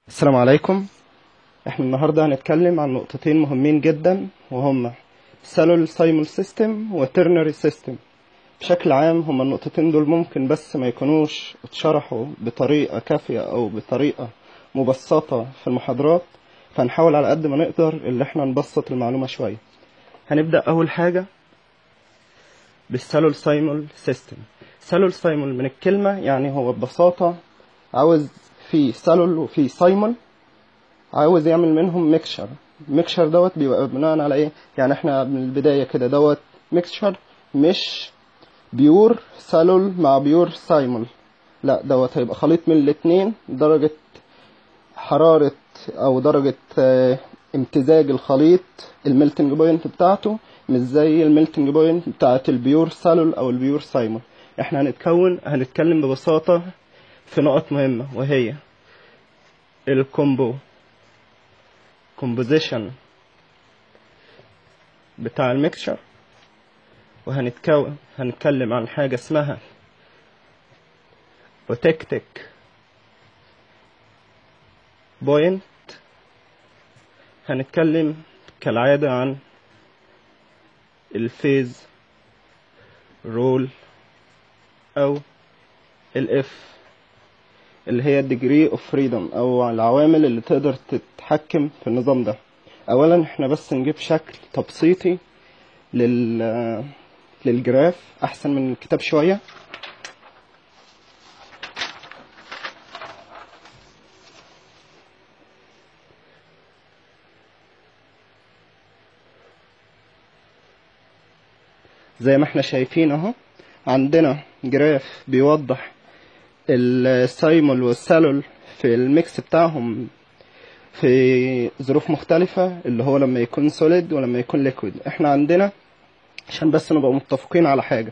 السلام عليكم احنا النهارده هنتكلم عن نقطتين مهمين جدا وهما سالول سايمول سيستم وترنري سيستم بشكل عام هما النقطتين دول ممكن بس ما يكونوش اتشرحوا بطريقة كافية او بطريقة مبسطة في المحاضرات فهنحاول على قد ما نقدر اللي احنا نبسط المعلومة شوية هنبدأ اول حاجة بالسالول سايمول سيستم سالول سايمول من الكلمة يعني هو ببساطة عاوز في سالول وفي سايمول عاوز يعمل منهم ميكشر ميكشر دوت بيبقى بناء على ايه يعني احنا من البداية كده دوت ميكشر مش بيور سالول مع بيور سايمول لا دوت هيبقى خليط من الاتنين درجة حرارة او درجة اه امتزاج الخليط الميلتنج بوينت بتاعته مش زي الميلتنج بوينت بتاعت البيور سالول او البيور سايمول احنا هنتكون هنتكلم ببساطة في نقط مهمة وهي الكومبو كومبوزيشن بتاع الميكشر وهنتكون هنتكلم عن حاجة اسمها اوتكتك بوينت هنتكلم كالعادة عن الفيز رول او الاف اللي هي الديجري اوف فريدم او العوامل اللي تقدر تتحكم في النظام ده اولا احنا بس نجيب شكل تبسيطي لل للجراف احسن من الكتاب شويه زي ما احنا شايفين اهو عندنا جراف بيوضح السايمول والسالول في الميكس بتاعهم في ظروف مختلفة اللي هو لما يكون سوليد ولما يكون ليكويد احنا عندنا عشان بس نبقى متفقين على حاجة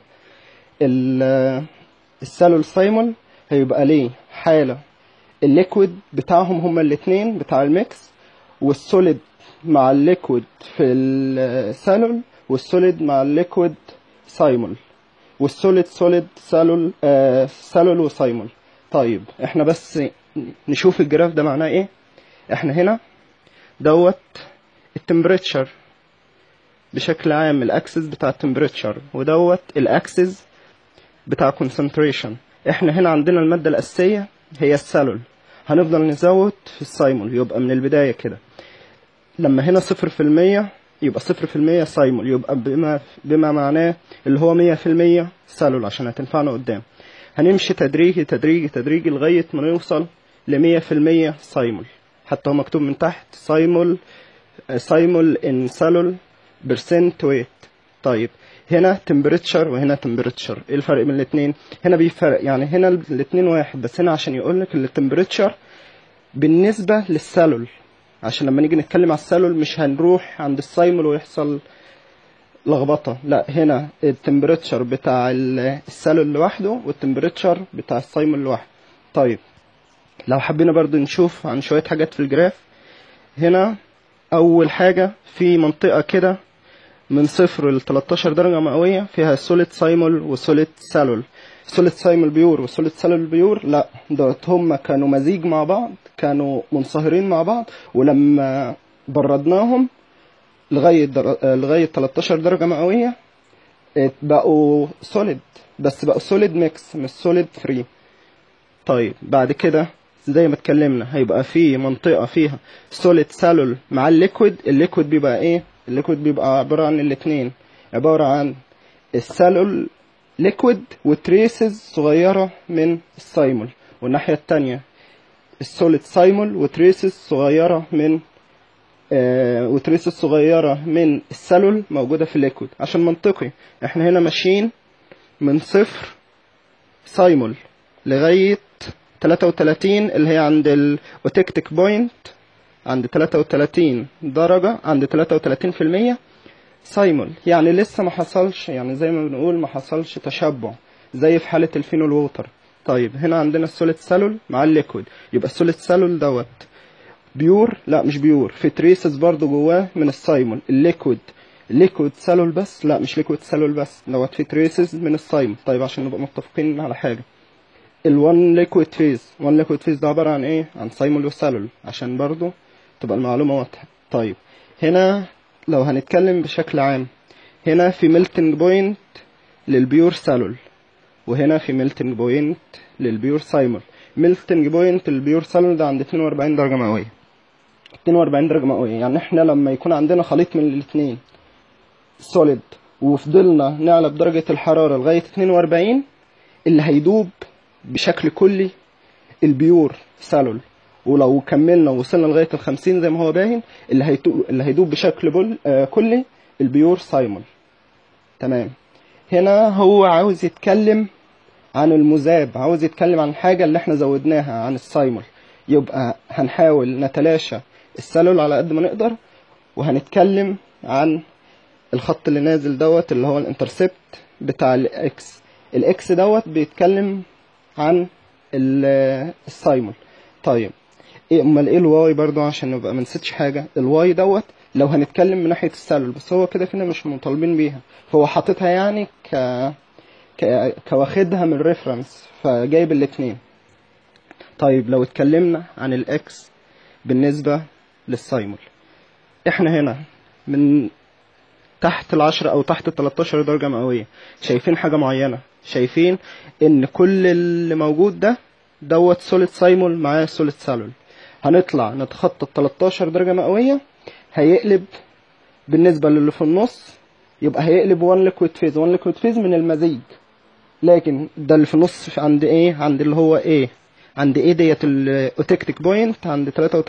السالول سايمول هيبقى ليه حالة الليكويد بتاعهم هما الاتنين بتاع الميكس والسوليد مع الليكويد في السالول والسوليد مع الليكويد سايمول والسوليد سوليد سالول آه سالول وسايمول طيب احنا بس نشوف الجراف ده معناه ايه احنا هنا دوت التمبريتشر بشكل عام الاكسس بتاع التمبريتشر ودوت الاكسس بتاع كونسنتريشن احنا هنا عندنا الماده الاساسيه هي السالول هنفضل نزود في السايمول يبقى من البدايه كده لما هنا صفر في المية يبقى صفر في المية سايمول يبقى بما, بما معناه اللي هو مية في المية سالول عشان هتنفعنا قدام هنمشي تدريجي تدريجي تدريجي لغاية ما نوصل لمية في المية سايمول حتى هو مكتوب من تحت سايمول سايمول ان سالول برسنت ويت طيب هنا تمبريتشر وهنا تمبريتشر ايه الفرق بين الاثنين هنا بيفرق يعني هنا الاثنين واحد بس هنا عشان يقول لك التمبريتشر بالنسبة للسالول عشان لما نيجي نتكلم على السالول مش هنروح عند السايمول ويحصل لخبطه لا هنا التمبريتشر بتاع السالول لوحده والتمبريتشر بتاع السايمول لوحده طيب لو حبينا برضو نشوف عن شويه حاجات في الجراف هنا اول حاجه في منطقه كده من صفر ل 13 درجه مئويه فيها سوليد سايمول وسوليد سالول سوليد سايمول بيور وسوليد سالول بيور لا دوت هم كانوا مزيج مع بعض كانوا منصهرين مع بعض ولما بردناهم لغايه در... لغايه 13 درجه مئويه بقوا سوليد بس بقوا سوليد ميكس مش سوليد فري طيب بعد كده زي ما اتكلمنا هيبقى في منطقه فيها سوليد سالول مع الليكويد الليكويد بيبقى ايه الليكويد بيبقى عباره عن الاثنين عباره عن السالول ليكويد وتريسز صغيرة من السايمول والناحية التانية السوليد سايمول وتريسز صغيرة من آه وتريسز صغيرة من السالول موجودة في الليكويد عشان منطقي احنا هنا ماشيين من صفر سايمول لغاية 33 اللي هي عند الاوتكتيك بوينت عند 33 درجة عند 33% سايمول يعني لسه ما حصلش يعني زي ما بنقول ما حصلش تشبع زي في حالة الفينول ووتر طيب هنا عندنا السوليد سالول مع الليكويد يبقى السوليد سالول دوت بيور لا مش بيور في تريسز برضو جواه من السايمول الليكويد ليكويد سالول بس لا مش ليكويد سالول بس دوت في تريسز من السايمول طيب عشان نبقى متفقين على حاجة الوان ليكويد فيز وان ليكويد فيز ده عباره عن ايه عن سايمول وسالول عشان برضو تبقى المعلومه واضحه طيب هنا لو هنتكلم بشكل عام هنا في ميلتنج بوينت للبيور سالول وهنا في ميلتنج بوينت للبيور سايمول ميلتنج بوينت للبيور سالول ده عند 42 درجه مئويه 42 درجه مئويه يعني احنا لما يكون عندنا خليط من الاثنين سوليد وفضلنا نعلى بدرجه الحراره لغايه 42 اللي هيدوب بشكل كلي البيور سالول ولو كملنا ووصلنا لغايه ال 50 زي ما هو باين اللي هيدوب اللي هيدوب بشكل بل... آه كلي البيور سايمول تمام هنا هو عاوز يتكلم عن المذاب عاوز يتكلم عن الحاجة اللي احنا زودناها عن السايمول يبقى هنحاول نتلاشى السلول على قد ما نقدر وهنتكلم عن الخط اللي نازل دوت اللي هو الانترسبت بتاع الاكس الاكس دوت بيتكلم عن ال- السايمول طيب ايه امال ايه الواي برضو عشان نبقى ما نسيتش حاجه الواي دوت لو هنتكلم من ناحيه السلول بس هو كده كده مش مطالبين بيها فهو حاططها يعني ك ك... كواخدها من ريفرنس فجايب الاتنين طيب لو اتكلمنا عن الاكس بالنسبة للسايمول احنا هنا من تحت العشرة او تحت التلاتاشر درجة مئوية شايفين حاجة معينة شايفين ان كل اللي موجود ده دوت سوليد سايمول معاه سوليد سالول هنطلع نتخطى ال 13 درجة مئوية هيقلب بالنسبة للي في النص يبقى هيقلب 1 ليكويد فيز 1 ليكويد فيز من المزيج لكن ده اللي في النص عند ايه عند اللي هو ايه عند ايه ديت الاوتكتيك بوينت عند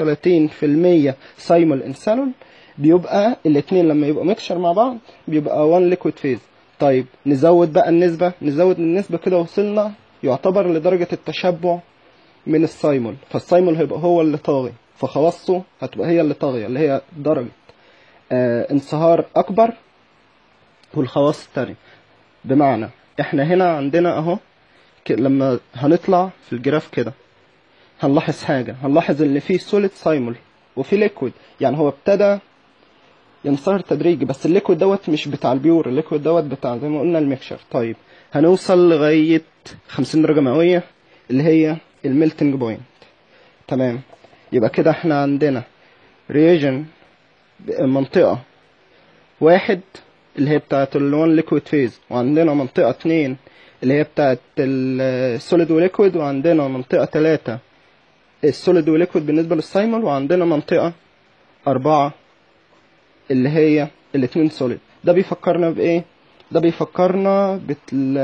33% سايمول انسانول بيبقى الاثنين لما يبقوا ميكشر مع بعض بيبقى 1 ليكويد فيز طيب نزود بقى النسبة نزود النسبة كده وصلنا يعتبر لدرجة التشبع من السايمول فالسايمول هيبقى هو اللي طاغي فخواصه هتبقى هي اللي طاغية اللي هي درجة آه انصهار أكبر والخواص التانية بمعنى احنا هنا عندنا اهو ك- لما هنطلع في الجراف كده هنلاحظ حاجة هنلاحظ ان في سوليد سايمول وفي ليكويد يعني هو ابتدى ينصهر تدريجي بس الليكويد دوت مش بتاع البيور الليكويد دوت بتاع زي ما قلنا الميكشر طيب هنوصل لغاية 50 درجة مئوية اللي هي الميلتنج بوينت تمام يبقى كده احنا عندنا ريجن منطقة واحد اللي هي بتاعت اللون ليكويد فيز وعندنا منطقة اتنين اللي هي بتاعت السوليد وليكويد وعندنا منطقة تلاتة السوليد وليكويد بالنسبة للسايمول وعندنا منطقة أربعة اللي هي الاتنين سوليد ده بيفكرنا بإيه؟ ده بيفكرنا بتل...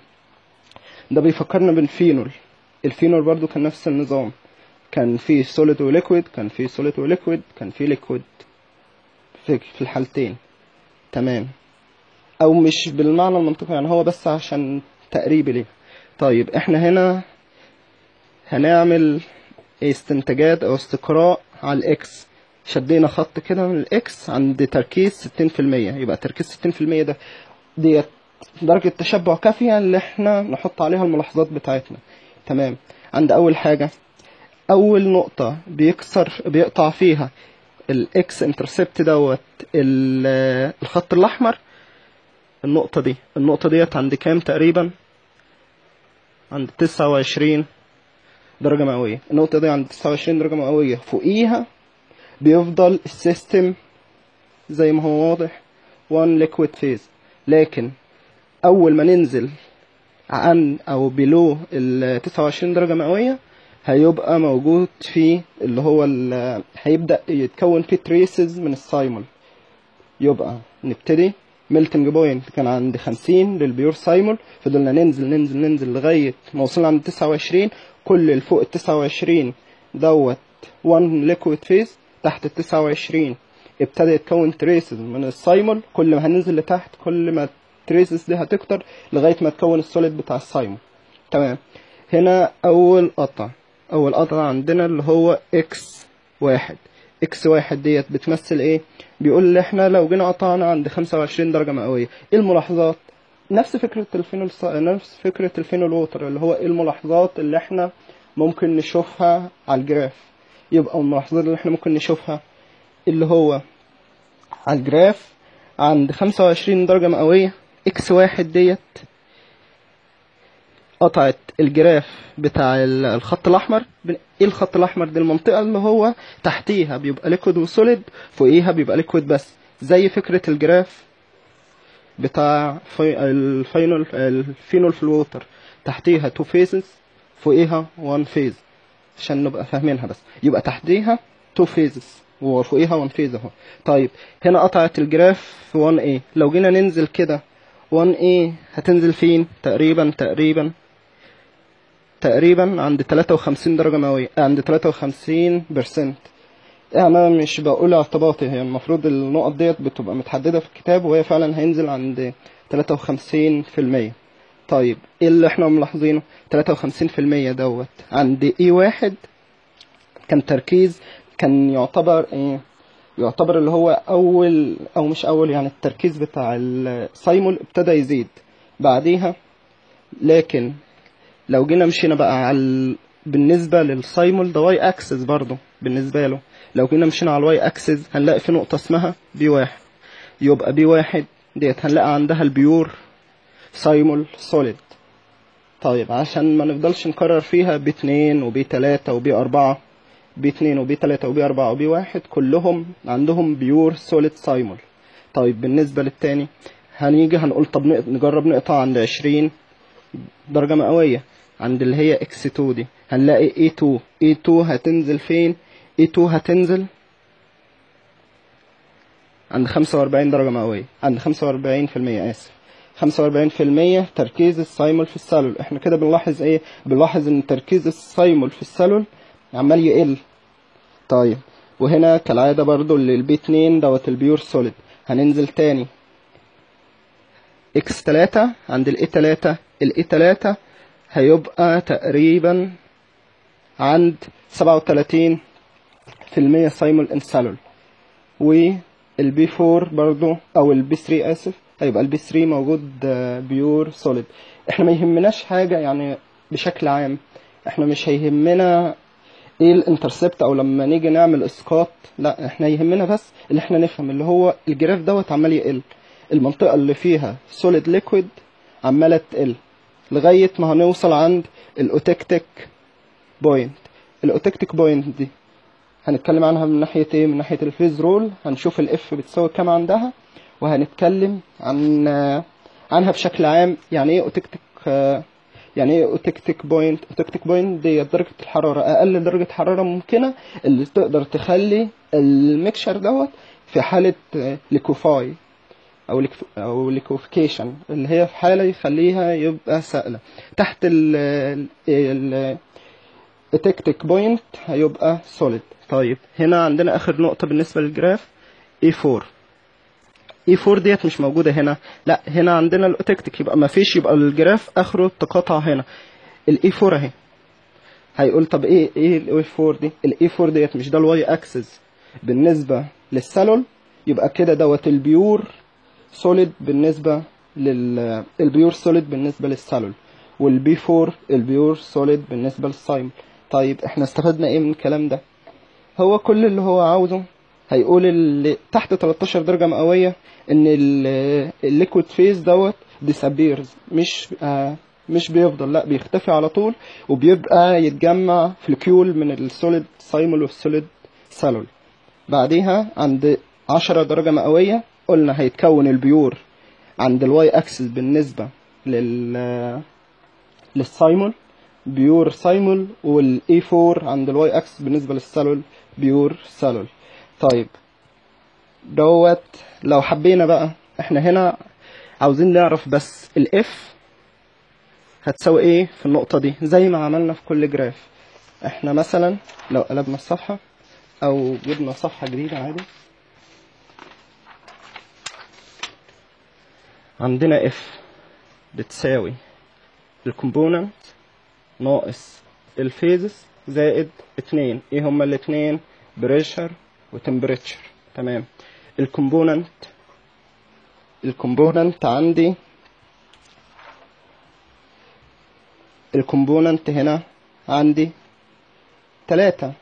ده بيفكرنا بالفينول الفينول برضو كان نفس النظام كان فيه سوليد وليكويد كان فيه سوليد وليكويد كان فيه ليكويد في في الحالتين تمام او مش بالمعنى المنطقي يعني هو بس عشان تقريبي ليه طيب احنا هنا هنعمل استنتاجات او استقراء على الاكس شدينا خط كده من الاكس عند تركيز 60% يبقى تركيز 60% ده ديت درجة تشبع كافية اللي احنا نحط عليها الملاحظات بتاعتنا تمام عند اول حاجة اول نقطة بيكسر بيقطع فيها الاكس انترسبت دوت ال- الخط الاحمر النقطة دي النقطة ديت عند كام تقريبا عند 29 درجة مئوية النقطة دي عند 29 درجة مئوية فوقيها بيفضل السيستم زي ما هو واضح 1 liquid phase لكن أول ما ننزل عن أو بلو ال 29 درجة مئوية هيبقى موجود فيه اللي هو ال- هيبدأ يتكون فيه تريسز من السايمول يبقى نبتدي ميلتنج بوينت كان عند 50 للبيور سايمول فضلنا ننزل ننزل ننزل لغاية ما وصلنا عند 29 كل اللي فوق ال 29 دوت 1 ليكويد فيز تحت ال 29 ابتدى يتكون تريسز من السايمول كل ما هننزل لتحت كل ما التريسز دي هتكتر لغاية ما تكون السوليد بتاع السايمول تمام هنا أول قطع أول قطع عندنا اللي هو إكس واحد إكس واحد ديت بتمثل إيه؟ بيقول لي إحنا لو جينا قطعنا عند 25 درجة مئوية إيه الملاحظات؟ نفس فكرة الفينول نفس فكرة الفينول ووتر اللي هو إيه الملاحظات اللي إحنا ممكن نشوفها على الجراف يبقى الملاحظات اللي إحنا ممكن نشوفها اللي هو على الجراف عند 25 درجة مئوية إكس واحد ديت قطعت الجراف بتاع ال- الخط الاحمر بن- ايه الخط الاحمر دي المنطقه اللي هو تحتيها بيبقى ليكويد وسوليد فوقيها بيبقى ليكويد بس زي فكره الجراف بتاع في الفينول الفينول في الووتر تحتيها تو فيزز فوقيها وان فيز عشان نبقى فاهمينها بس يبقى تحتيها تو فيزز وفوقيها وان فيز اهو طيب هنا قطعت الجراف في 1 a لو جينا ننزل كده 1 a هتنزل فين تقريبا تقريبا تقريبا عند 53 درجة مئوية عند 53 برسنت انا مش بقول اعتباطي هي المفروض النقط ديت بتبقى متحددة في الكتاب وهي فعلا هينزل عند 53% طيب ايه اللي احنا ملاحظينه 53% دوت عند اي واحد كان تركيز كان يعتبر ايه يعتبر اللي هو اول او مش اول يعني التركيز بتاع السايمول ابتدى يزيد بعديها لكن لو جينا مشينا بقى على ال- بالنسبه للسايمول ده واي اكسس برضه بالنسبه له لو جينا مشينا على الواي اكسس هنلاقي في نقطه اسمها بي واحد يبقى بي واحد ديت هنلاقي عندها البيور سايمول سوليد طيب عشان ما نفضلش نكرر فيها بي اتنين وبي تلاتة وبي أربعة بي اتنين وبي تلاتة وبي أربعة وبي واحد كلهم عندهم بيور سوليد سايمول طيب بالنسبة للتاني هنيجي هنقول طب نق- نجرب نقطع عند عشرين درجة مئوية عند اللي هي اكس 2 دي هنلاقي A2 A2 هتنزل فين A2 هتنزل عند 45 درجة مئوية عند 45% آسف 45% تركيز السايمول في السلول احنا كده بنلاحظ ايه بنلاحظ ان تركيز السايمول في السلول عمال يقل طيب وهنا كالعادة برضو اللي البي 2 دوت البيور سوليد هننزل تاني اكس 3 عند الاي 3 الاي 3 هيبقى تقريبا عند 37 في المية سايمول انسالول والبي 4 برضو او البي 3 اسف هيبقى البي 3 موجود بيور سوليد احنا ما يهمناش حاجة يعني بشكل عام احنا مش هيهمنا ايه الانترسبت او لما نيجي نعمل اسقاط لا احنا يهمنا بس اللي احنا نفهم اللي هو الجراف دوت عمال يقل المنطقة اللي فيها سوليد ليكويد عمالة تقل لغاية ما هنوصل عند الاوتكتيك بوينت الاوتكتيك بوينت دي هنتكلم عنها من ناحية ايه من ناحية الفيز رول هنشوف الاف بتساوي كام عندها وهنتكلم عن عنها بشكل عام يعني ايه اوتكتيك يعني ايه اوتكتيك بوينت اوتكتيك بوينت دي درجة الحرارة اقل درجة حرارة ممكنة اللي تقدر تخلي الميكشر دوت في حالة ليكوفاي او ليك- او ليكوفيكيشن اللي هي في حالة يخليها يبقى سائلة تحت ال ال التكتيك بوينت هيبقى سوليد طيب هنا عندنا اخر نقطة بالنسبة للجراف E4 E4 ديت مش موجودة هنا لا هنا عندنا الاوتكتيك يبقى ما فيش يبقى الجراف اخره تقاطع هنا الاي 4 اهي هيقول طب ايه ايه الاي 4 دي الاي 4 ديت مش ده الواي اكسس بالنسبة للسالول يبقى كده دوت البيور سوليد بالنسبة لل البيور سوليد بالنسبة للسالول والبي 4 البيور سوليد بالنسبة للسايم طيب احنا استفدنا ايه من الكلام ده هو كل اللي هو عاوزه هيقول اللي تحت 13 درجة مئوية ان الليكويد فيز دوت disappears مش آه مش بيفضل لا بيختفي على طول وبيبقى يتجمع فلكيول من السوليد سايمول والسوليد سالول بعديها عند 10 درجة مئوية قلنا هيتكون البيور عند الواي اكسس بالنسبة لل للسايمول بيور سايمول والاي 4 عند الواي اكسس بالنسبة للسالول بيور سالول طيب دوت لو حبينا بقى احنا هنا عاوزين نعرف بس الاف هتساوي ايه في النقطة دي زي ما عملنا في كل جراف احنا مثلا لو قلبنا الصفحة او جبنا صفحة جديدة عادي عندنا اف بتساوي الكومبوننت ناقص الفيزز زائد اتنين ايه هما الاتنين بريشر وتمبريتشر تمام الكومبوننت الكومبوننت عندي الكومبوننت هنا عندي تلاتة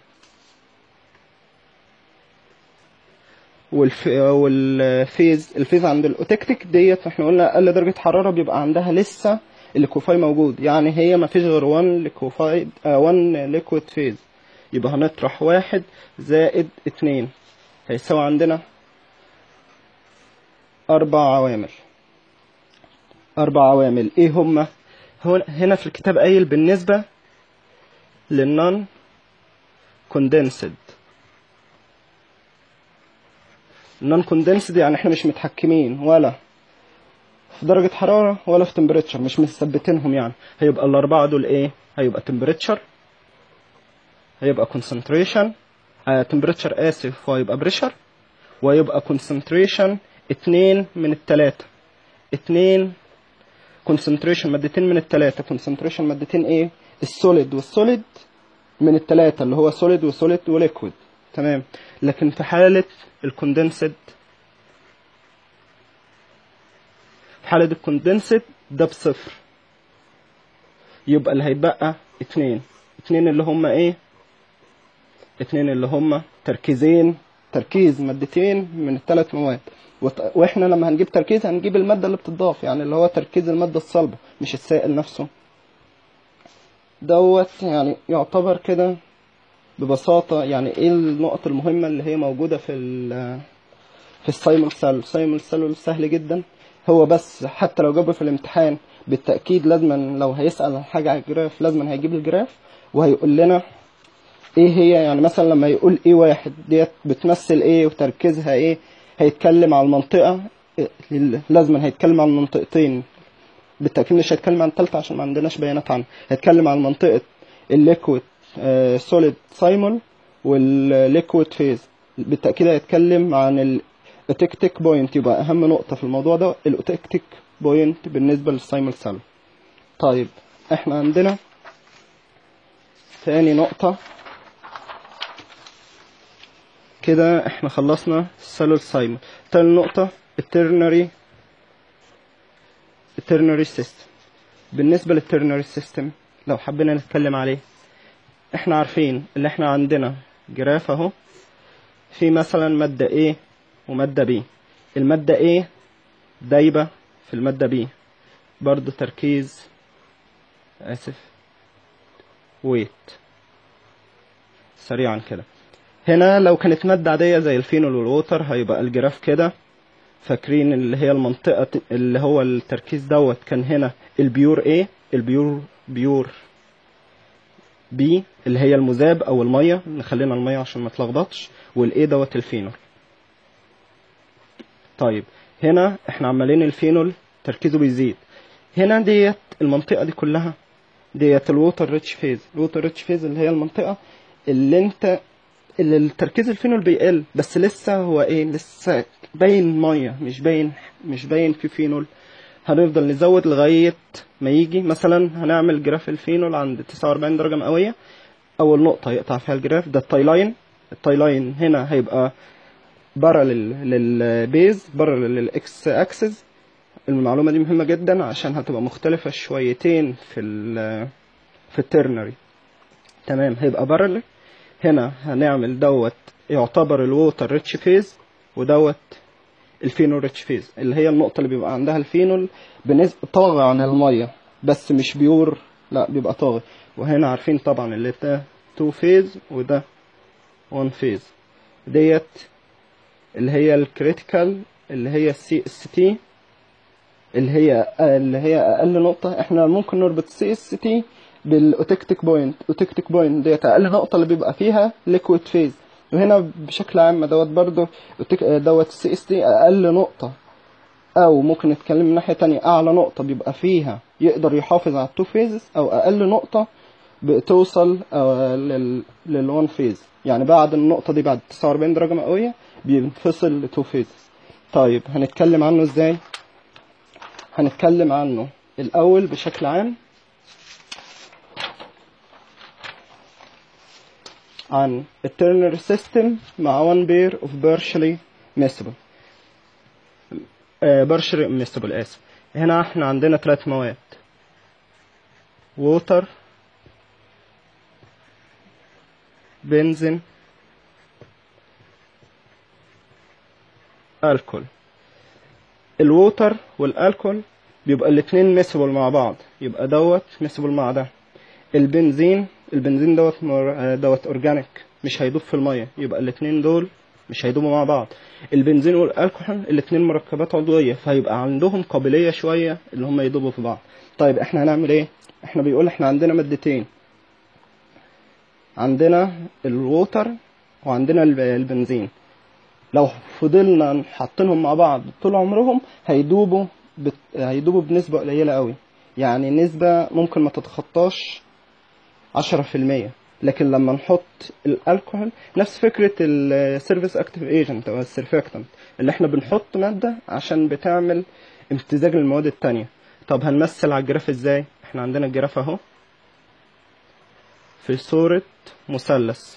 والف... والفيز الفيز عند الاوتكتيك ديت احنا قلنا اقل درجة حرارة بيبقى عندها لسه الليكوفاي موجود يعني هي ما فيش غير 1 ليكوفايد 1 ليكويد فيز يبقى هنطرح واحد زائد اتنين هيساوي عندنا أربع عوامل أربع عوامل إيه هما؟ هو هنا في الكتاب قايل بالنسبة للنون كوندنسد النون كوندنسد يعني احنا مش متحكمين ولا في درجة حرارة ولا في تمبريتشر مش مثبتينهم يعني هيبقى الأربعة دول إيه؟ هيبقى تمبريتشر هيبقى concentration آه temperature آسف وهيبقى pressure وهيبقى concentration اتنين من التلاتة اتنين concentration مادتين من التلاتة concentration مادتين ايه السوليد والسوليد من التلاتة اللي هو سوليد وسوليد وليكويد تمام لكن في حالة الكوندنسد في حالة الكوندنسد ده بصفر يبقى اللي هيتبقى اتنين اتنين اللي هما ايه اتنين اللي هما تركيزين تركيز مادتين من الثلاث مواد وط- واحنا لما هنجيب تركيز هنجيب المادة اللي بتضاف يعني اللي هو تركيز المادة الصلبة مش السائل نفسه دوت يعني يعتبر كده ببساطة يعني ايه النقط المهمة اللي هي موجودة في ال في السايمول سيل السايمول سيل سهل جدا هو بس حتى لو جابه في الامتحان بالتأكيد لازما لو هيسأل عن حاجة على الجراف لازما هيجيب الجراف وهيقول لنا ايه هي يعني مثلا لما يقول ايه واحد ديت بتمثل ايه وتركيزها ايه هيتكلم على المنطقة لازما هيتكلم عن منطقتين بالتأكيد مش هيتكلم عن التالتة عشان ما عندناش بيانات عنها هيتكلم عن منطقة الليكويد سوليد سايمول والليكويد فيز بالتأكيد هيتكلم عن الاوتكتيك بوينت يبقى أهم نقطة في الموضوع ده الاوتكتيك بوينت بالنسبة للسايمول سيل طيب احنا عندنا تاني نقطة كده احنا خلصنا السيلول سايمول تاني نقطة الترنري الترنري سيستم بالنسبة للترنري سيستم لو حبينا نتكلم عليه احنا عارفين اللي احنا عندنا جراف اهو في مثلا مادة A ومادة B المادة A دايبة في المادة B برضو تركيز آسف ويت سريعا كده هنا لو كانت مادة عادية زي الفينول والووتر هيبقى الجراف كده فاكرين اللي هي المنطقة اللي هو التركيز دوت كان هنا البيور A البيور بيور B اللي هي المذاب أو المية نخلينا المية عشان ما تلخبطش والA دوت الفينول طيب هنا احنا عمالين الفينول تركيزه بيزيد هنا ديت المنطقة دي كلها ديت الووتر ريتش فيز الووتر ريتش فيز اللي هي المنطقة اللي انت اللي التركيز الفينول بيقل بس لسه هو ايه لسه باين ميه مش باين مش باين في فينول هنفضل نزود لغاية ما يجي مثلا هنعمل جراف الفينول عند 49 درجة مئوية أول نقطة يقطع فيها الجراف ده التايلاين التايلاين هنا هيبقى بارلل للبيز بارلل للإكس أكسس المعلومة دي مهمة جدا عشان هتبقى مختلفة شويتين في ال في الترنري تمام هيبقى بارلل هنا هنعمل دوت يعتبر الووتر ريتش فيز ودوت الفينول ريتش فيز اللي هي النقطة اللي بيبقى عندها الفينول بنسبة طاغي عن المية بس مش بيور لا بيبقى طاغي وهنا عارفين طبعا اللي ده تو فيز وده وان فيز ديت اللي هي الكريتيكال اللي هي السي اس تي اللي هي اللي هي اقل نقطة احنا ممكن نربط سي اس تي بالاوتكتيك بوينت اوتكتيك بوينت ديت اقل نقطة اللي بيبقى فيها ليكويد فيز وهنا بشكل عام دوت برضو دوت السي اس تي اقل نقطة او ممكن نتكلم من ناحية تانية اعلى نقطة بيبقى فيها يقدر يحافظ على التو فيزز او اقل نقطة بتوصل لل للون فيز يعني بعد النقطة دي بعد 49 درجة مئوية بينفصل لتو فيزز طيب هنتكلم عنه ازاي هنتكلم عنه الاول بشكل عام عن الترنر سيستم مع one pair of partially miscible آه partially miscible آسف هنا احنا عندنا ثلاث مواد water بنزين الكول الووتر والالكول بيبقى الاتنين مسبل مع بعض يبقى دوت مسبل مع ده البنزين البنزين دوت مر... دوت اورجانيك مش هيدوب في الميه يبقى الاتنين دول مش هيدوبوا مع بعض البنزين والالكحول الاتنين مركبات عضويه فهيبقى عندهم قابليه شويه اللي هم يدوبوا في بعض طيب احنا هنعمل ايه احنا بيقول احنا عندنا مادتين عندنا الووتر وعندنا الب- البنزين لو فضلنا حاطينهم مع بعض طول عمرهم هيدوبوا بت... هيدوبوا بنسبة قليلة قوي يعني نسبة ممكن ما تتخطاش عشرة في المية لكن لما نحط الالكحول نفس فكرة السيرفيس اكتيف ايجنت او السيرفكتنت اللي احنا بنحط مادة عشان بتعمل امتزاج للمواد التانية طب هنمثل على الجراف ازاي احنا عندنا الجراف اهو في صورة مثلث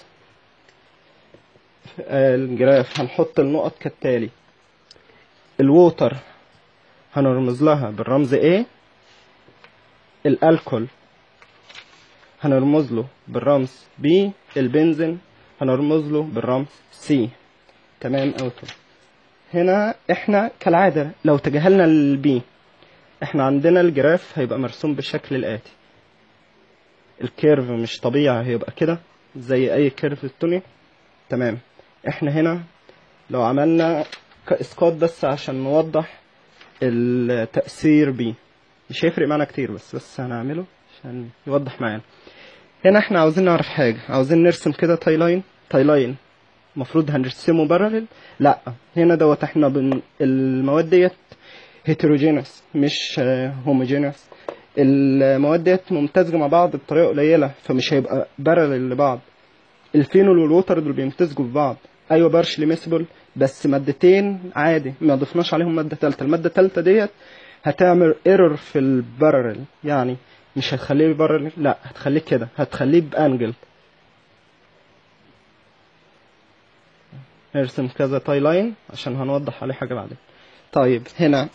الجراف هنحط النقط كالتالي الووتر هنرمز لها بالرمز A الالكول هنرمز له بالرمز B البنزين هنرمز له بالرمز C تمام او كده هنا احنا كالعادة لو تجاهلنا البي احنا عندنا الجراف هيبقى مرسوم بالشكل الآتي الكيرف مش طبيعي هيبقى كده زي اي كيرف الدنيا تمام احنا هنا لو عملنا اسقاط بس عشان نوضح التأثير بيه مش هيفرق معانا كتير بس بس هنعمله عشان يوضح معانا هنا احنا عاوزين نعرف حاجة عاوزين نرسم كده تاي لاين تاي لاين المفروض هنرسمه باراليل لا هنا دوت احنا بن... المواد ديت هيتروجينس مش هوموجينس المواد ديت ممتزجة مع بعض بطريقة قليلة فمش هيبقى باراليل لبعض الفينول والووتر دول بيمتزجوا في بعض ايوه بارشلي ميسبل بس مادتين عادي ما ضفناش عليهم ماده ثالثه الماده الثالثه ديت هتعمل ايرور في البارل يعني مش هتخليه بارل لا هتخليه كده هتخليه بانجل نرسم كذا تاي لاين عشان هنوضح عليه حاجه بعدين طيب هنا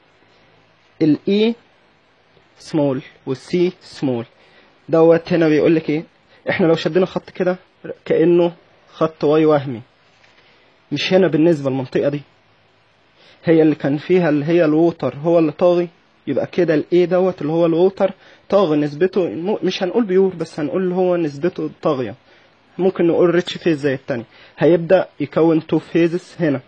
الاي سمول والسي سمول دوت هنا بيقول لك ايه احنا لو شدينا خط كده كانه خط واي وهمي مش هنا بالنسبه للمنطقه دي هي اللي كان فيها اللي هي الووتر هو اللي طاغي يبقى كده الاي دوت اللي هو الووتر طاغي نسبته مش هنقول بيور بس هنقول اللي هو نسبته طاغيه ممكن نقول ريتش فيز زي التاني هيبدا يكون تو فيزز هنا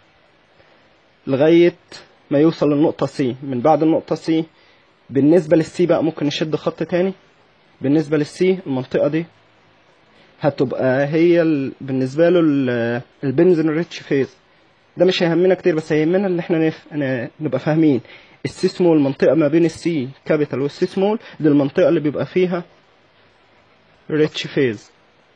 لغايه ما يوصل للنقطه سي من بعد النقطه سي بالنسبه للسي بقى ممكن نشد خط تاني بالنسبه للسي المنطقه دي هتبقى هي ال... بالنسبه له ال... البنزين ريتش فيز ده مش هيهمنا كتير بس هيهمنا ان احنا نف... نبقى فاهمين السي سمول المنطقه ما بين السي كابيتال والسي سمول دي المنطقه اللي بيبقى فيها ريتش فيز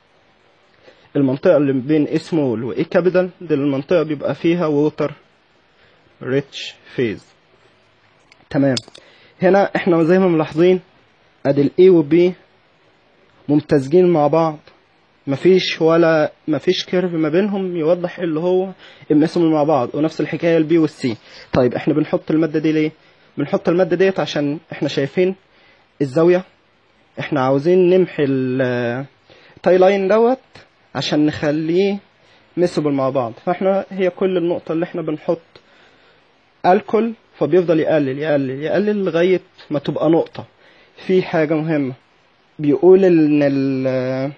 المنطقه اللي بين اي سمول واي كابيتال دي المنطقه بيبقى فيها ووتر ريتش فيز تمام هنا احنا زي ما ملاحظين ادي الاي والبي ممتزجين مع بعض مفيش ولا مفيش كيرف ما بينهم يوضح اللي هو انقسموا مع بعض ونفس الحكايه البي والسي طيب احنا بنحط الماده دي ليه بنحط الماده ديت عشان احنا شايفين الزاويه احنا عاوزين نمحي التاي لاين دوت عشان نخليه مسبل مع بعض فاحنا هي كل النقطه اللي احنا بنحط الكل فبيفضل يقلل يقلل يقلل لغايه ما تبقى نقطه في حاجه مهمه بيقول ان ال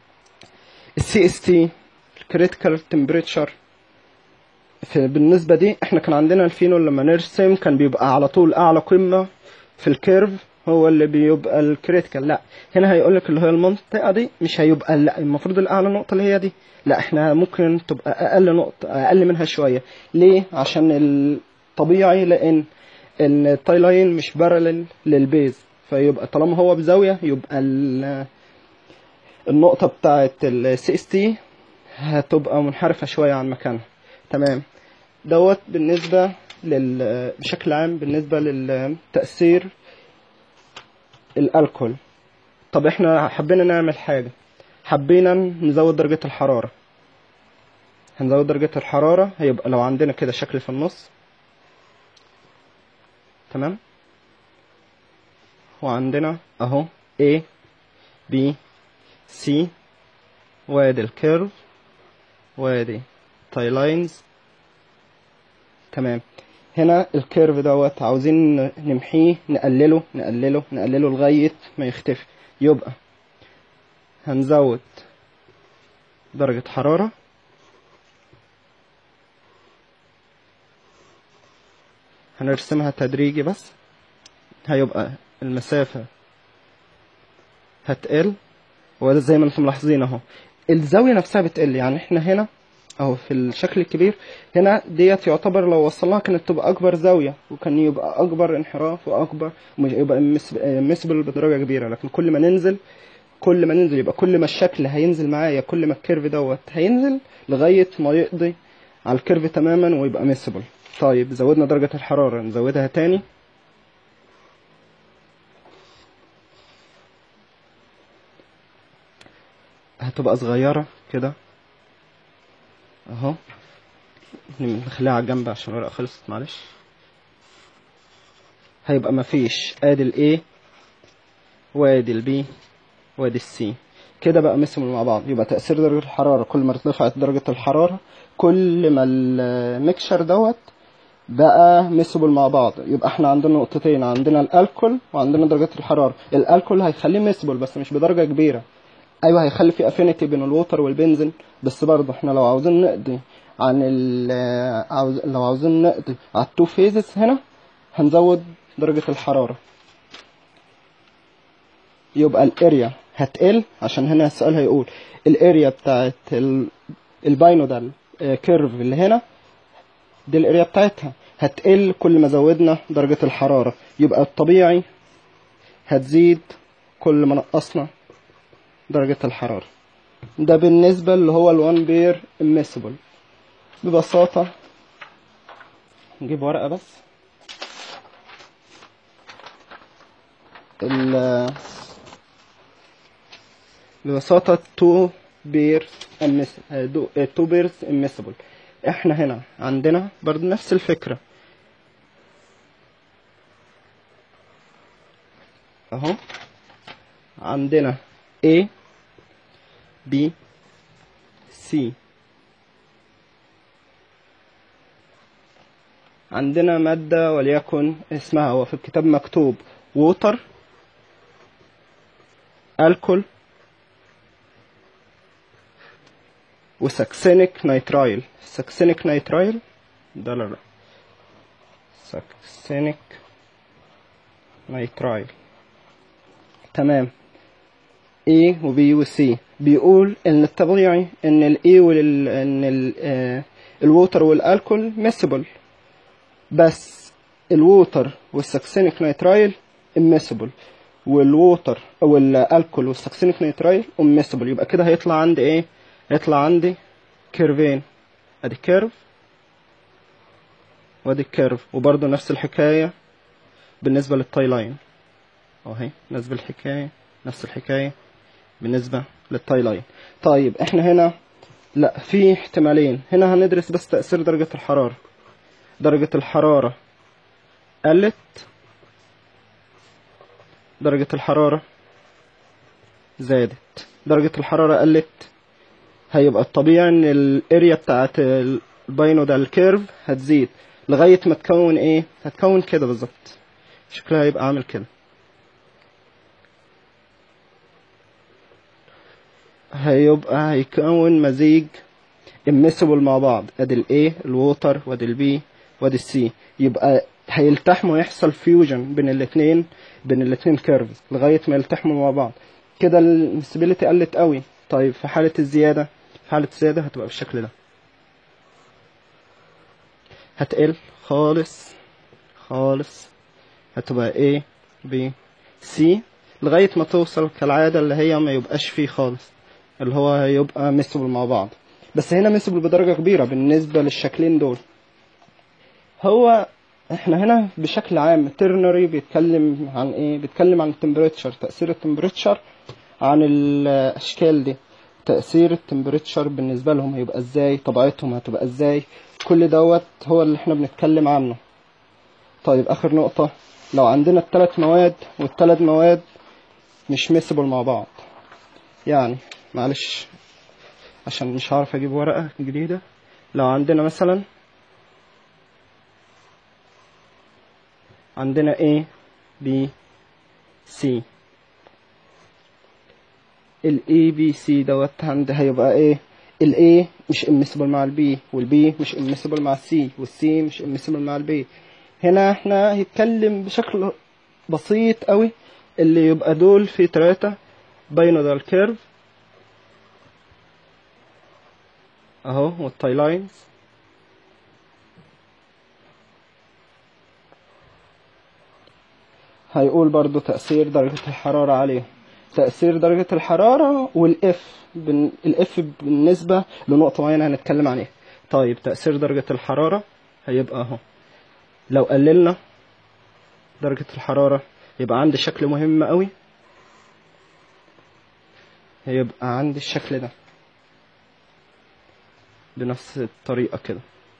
السي اس تي الكريتيكال تمبريتشر بالنسبه دي احنا كان عندنا الفينول لما نرسم كان بيبقى على طول اعلى قمه في الكيرف هو اللي بيبقى الكريتيكال لا هنا هيقول لك اللي هي المنطقه دي مش هيبقى لا المفروض الاعلى نقطه اللي هي دي لا احنا ممكن تبقى اقل نقطه اقل منها شويه ليه عشان الطبيعي لان التاي لاين مش بارلل للبيز فيبقى طالما هو بزاويه يبقى النقطة بتاعة السي اس تي هتبقى منحرفة شوية عن مكانها تمام دوت بالنسبة لل بشكل عام بالنسبة للتأثير الألكول طب احنا حبينا نعمل حاجة حبينا نزود درجة الحرارة هنزود درجة الحرارة هيبقى لو عندنا كده شكل في النص تمام وعندنا اهو A B سي وادي الكيرف وادي تاي لاينز تمام هنا الكيرف دوت عاوزين نمحيه نقلله نقلله نقلله لغاية ما يختفي يبقى هنزود درجة حرارة هنرسمها تدريجي بس هيبقى المسافة هتقل وده زي ما انتم ملاحظين اهو الزاوية نفسها بتقل يعني احنا هنا اهو في الشكل الكبير هنا ديت يعتبر لو وصلناها كانت تبقى اكبر زاوية وكان يبقى اكبر انحراف واكبر مش يبقى مسبل بدرجة كبيرة لكن كل ما ننزل كل ما ننزل يبقى كل ما الشكل هينزل معايا كل ما الكيرف دوت هينزل لغاية ما يقضي على الكيرف تماما ويبقى مسبل طيب زودنا درجة الحرارة نزودها تاني هتبقى صغيرة كده اهو نخليها على الجنب عشان الورقة خلصت معلش هيبقى مفيش ادي الاي وادي البي وادي السي كده بقى مسموا مع بعض يبقى تأثير درجة الحرارة كل ما ارتفعت درجة الحرارة كل ما الميكشر دوت بقى مسبل مع بعض يبقى احنا عندنا نقطتين عندنا الالكول وعندنا درجة الحرارة الالكول هيخليه مسبل بس مش بدرجة كبيرة ايوه هيخلي في افينيتي بين الووتر والبنزين بس برضه احنا لو عاوزين نقضي عن ال عاوز لو عاوزين نقضي على التو فيزز هنا هنزود درجة الحرارة يبقى الاريا هتقل عشان هنا السؤال هيقول الاريا بتاعت الباينودال كيرف اللي هنا دي الاريا بتاعتها هتقل كل ما زودنا درجة الحرارة يبقى الطبيعي هتزيد كل ما نقصنا درجة الحرارة ده بالنسبة اللي هو الوان بير اميسبل ببساطة نجيب ورقة بس ال ببساطة تو بير تو بيرز اميسبل احنا هنا عندنا برضو نفس الفكرة اهو عندنا A B C عندنا مادة وليكن اسمها هو في الكتاب مكتوب ووتر الكول وساكسينيك نيترايل ساكسينيك نيترايل ده لا لا ساكسينيك نيترايل تمام A و B و C بيقول ان الطبيعي ان ال A وال ان ال آه الووتر والالكول مسبل بس الووتر والساكسينيك نيترايل امسبل والووتر او الالكول والساكسينيك نيترايل امسبل يبقى كده هيطلع عندي ايه هيطلع عندي كيرفين ادي كيرف وادي الكيرف وبرضه نفس الحكايه بالنسبه للتاي لاين اهي نفس الحكايه نفس الحكايه بالنسبه للتاي لاين طيب احنا هنا لا في احتمالين هنا هندرس بس تاثير درجه الحراره درجه الحراره قلت درجه الحراره زادت درجه الحراره قلت هيبقى الطبيعي ان الاريا بتاعت الباينو ده الكيرف هتزيد لغايه ما تكون ايه هتكون كده بالظبط شكلها هيبقى عامل كده هيبقى هيكون مزيج امسبل مع بعض ادي الاي الووتر وادي البي وادي السي يبقى هيلتحموا يحصل فيوجن بين الاثنين بين الاثنين كيرفز لغايه ما يلتحموا مع بعض كده المسبيليتي قلت قوي طيب في حاله الزياده في حاله الزياده هتبقى بالشكل ده هتقل خالص خالص هتبقى A B C لغاية ما توصل كالعادة اللي هي ما يبقاش فيه خالص اللي هو هيبقى مسبل مع بعض بس هنا مسبل بدرجة كبيرة بالنسبة للشكلين دول هو احنا هنا بشكل عام تيرنري بيتكلم عن ايه بيتكلم عن التمبريتشر تأثير التمبريتشر عن الاشكال دي تأثير التمبريتشر بالنسبة لهم هيبقى ازاي طبيعتهم هتبقى ازاي كل دوت هو اللي احنا بنتكلم عنه طيب اخر نقطة لو عندنا الثلاث مواد والثلاث مواد مش مسبل مع بعض يعني معلش عشان مش هعرف اجيب ورقة جديدة لو عندنا مثلا عندنا A B C ال A B C دوت عند هيبقى ايه ال A مش immiscible مع ال B وال B مش immiscible مع ال C وال C مش immiscible مع ال B هنا احنا هيتكلم بشكل بسيط قوي اللي يبقى دول في تلاتة باينودال كيرف اهو والتاي لاينز هيقول برضو تأثير درجة الحرارة عليه تأثير درجة الحرارة والإف بن... الإف بالنسبة لنقطة معينة هنتكلم عليها طيب تأثير درجة الحرارة هيبقى أهو لو قللنا درجة الحرارة يبقى عندي شكل مهم قوي هيبقى عندي الشكل ده بنفس الطريقة كده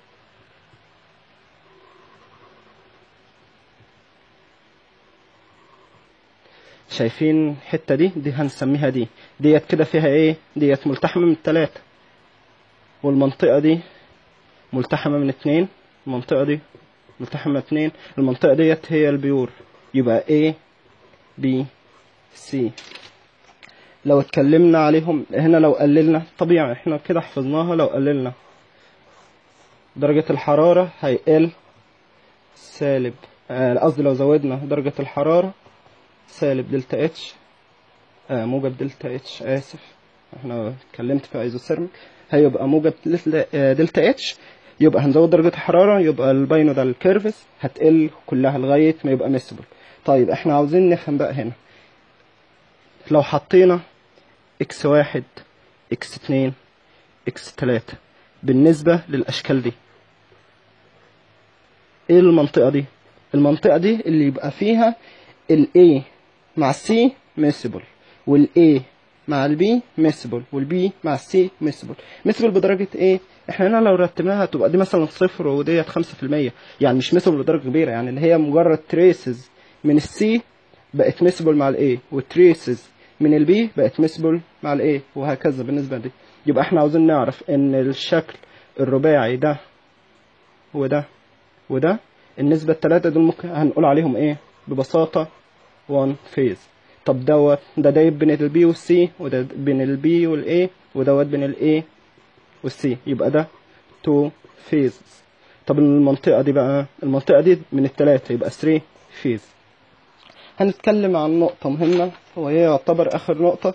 شايفين الحتة دي دي هنسميها دي ديت كده فيها ايه ديت ملتحمة من التلاتة والمنطقة دي ملتحمة من اتنين المنطقة دي ملتحمة من اتنين المنطقة ديت هي البيور يبقى A B C لو اتكلمنا عليهم هنا لو قللنا طبيعي احنا كده حفظناها لو قللنا درجة الحرارة هيقل سالب آه، قصدي لو زودنا درجة الحرارة سالب دلتا اتش آه موجب دلتا اتش اسف احنا اتكلمت في ايزوثيرميك هيبقى موجب دلتا- آه، دلتا اتش يبقى هنزود درجة الحرارة يبقى الباينودال كيرفز هتقل كلها لغاية ما يبقى ميسبل طيب احنا عاوزين نفهم بقى هنا لو حطينا اكس واحد اكس اتنين اكس تلاتة بالنسبة للأشكال دي ايه المنطقة دي المنطقة دي اللي يبقى فيها ال A مع ال C miscible وال A مع ال B miscible وال B مع ال C miscible miscible بدرجة ايه احنا هنا لو رتبناها تبقى دي مثلا صفر وديت خمسة في المية يعني مش miscible بدرجة كبيرة يعني اللي هي مجرد traces من ال C بقت miscible مع ال A والتريسز من ال B بقت miscible مع ال A وهكذا بالنسبة دي يبقى احنا عاوزين نعرف ان الشكل الرباعي ده وده وده النسبة التلاتة دول ممكن هنقول عليهم ايه ببساطة one phase طب دوت ده ده بين ال B وال C وده بين ال B وال A ودوت بين ال A وال C يبقى ده two phases طب المنطقة دي بقى المنطقة دي من التلاتة يبقى three phase هنتكلم عن نقطة مهمة وهي يعتبر آخر نقطة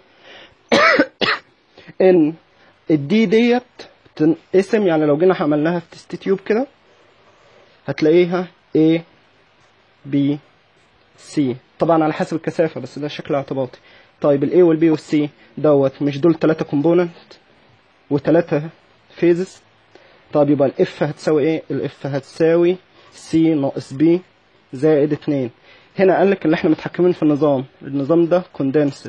إن الدي ديت تنقسم يعني لو جينا عملناها في تست تيوب كده هتلاقيها A B C طبعا على حسب الكثافة بس ده شكل اعتباطي طيب ال A وال B وال C دوت مش دول تلاتة كومبوننت وتلاتة فيزز طب يبقى ال F هتساوي ايه ال F هتساوي C ناقص B زائد اتنين هنا قال لك اللي احنا متحكمين في النظام النظام ده كوندنسد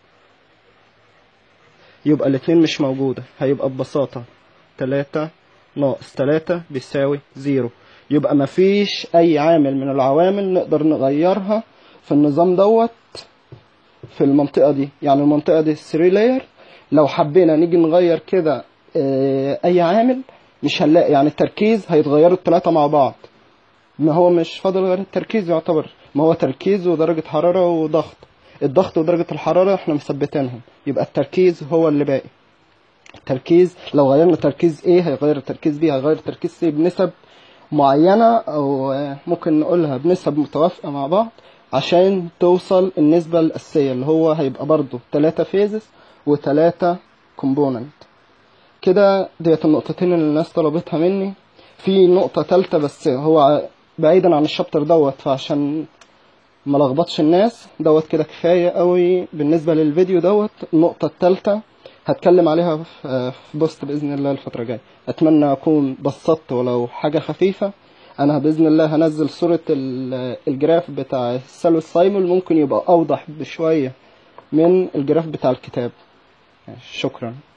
يبقى الاتنين مش موجودة هيبقى ببساطة تلاتة ناقص تلاتة بيساوي زيرو يبقى مفيش أي عامل من العوامل نقدر نغيرها في النظام دوت في المنطقة دي يعني المنطقة دي 3 لاير لو حبينا نيجي نغير كده آه، أي عامل مش هنلاقي يعني التركيز هيتغيروا التلاتة مع بعض ما هو مش فاضل غير التركيز يعتبر ما هو تركيز ودرجة حرارة وضغط الضغط ودرجة الحرارة احنا مثبتينهم يبقى التركيز هو اللي باقي التركيز لو غيرنا تركيز A هيغير تركيز B هيغير تركيز C بنسب معينة أو آه، ممكن نقولها بنسب متوافقة مع بعض عشان توصل النسبة الأساسية اللي هو هيبقى برضو تلاتة فيزز وتلاتة كومبوننت كده ديت النقطتين اللي الناس طلبتها مني في نقطة تالتة بس هو ع- بعيدا عن الشابتر دوت فعشان ما لخبطش الناس دوت كده كفاية قوي بالنسبة للفيديو دوت النقطة التالتة هتكلم عليها في في بوست بإذن الله الفترة الجاية أتمنى أكون بسطت ولو حاجة خفيفة أنا بإذن الله هنزل صورة ال- الجراف بتاع السلو سايمول ممكن يبقى أوضح بشوية من الجراف بتاع الكتاب شكرا